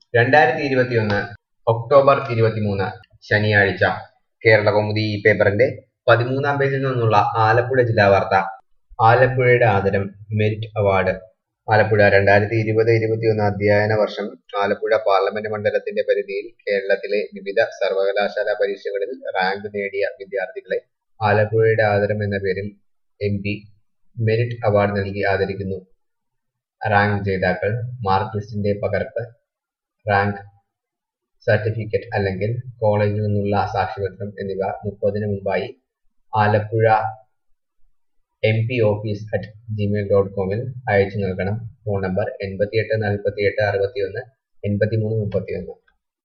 രണ്ടായിരത്തി ഇരുപത്തിയൊന്ന് ഒക്ടോബർ ഇരുപത്തിമൂന്ന് ശനിയാഴ്ച കേരളകൗമുദി ഈ പേപ്പറിന്റെ പതിമൂന്നാം പേജിൽ നിന്നുള്ള ആലപ്പുഴ ജില്ലാ വാർത്ത ആലപ്പുഴയുടെ ആദരം മെരിറ്റ് അവാർഡ് ആലപ്പുഴ രണ്ടായിരത്തി ഇരുപത് ഇരുപത്തിയൊന്ന് അധ്യയന വർഷം ആലപ്പുഴ പാർലമെന്റ് മണ്ഡലത്തിന്റെ പരിധിയിൽ കേരളത്തിലെ വിവിധ സർവകലാശാല പരീക്ഷകളിൽ റാങ്ക് നേടിയ വിദ്യാർത്ഥികളെ ആലപ്പുഴയുടെ ആദരം എന്ന പേരിൽ എം പി മെരിറ്റ് അവാർഡ് നൽകി ആദരിക്കുന്നു റാങ്ക് ജേതാക്കൾ മാർക്ക് ലിസ്റ്റിന്റെ പകർപ്പ് റാങ്ക് സർട്ടിഫിക്കറ്റ് അല്ലെങ്കിൽ കോളേജിൽ നിന്നുള്ള സാക്ഷ്യപത്രം എന്നിവ മുപ്പതിന് മുമ്പായി Alappuzha M P office at Gmail dot കോമിൽ അയച്ചു നൽകണം ഫോൺ നമ്പർ എൺപത്തിയെട്ട് നാൽപ്പത്തിയെട്ട് അറുപത്തിയൊന്ന് എൺപത്തിമൂന്ന് മുപ്പത്തിയൊന്ന്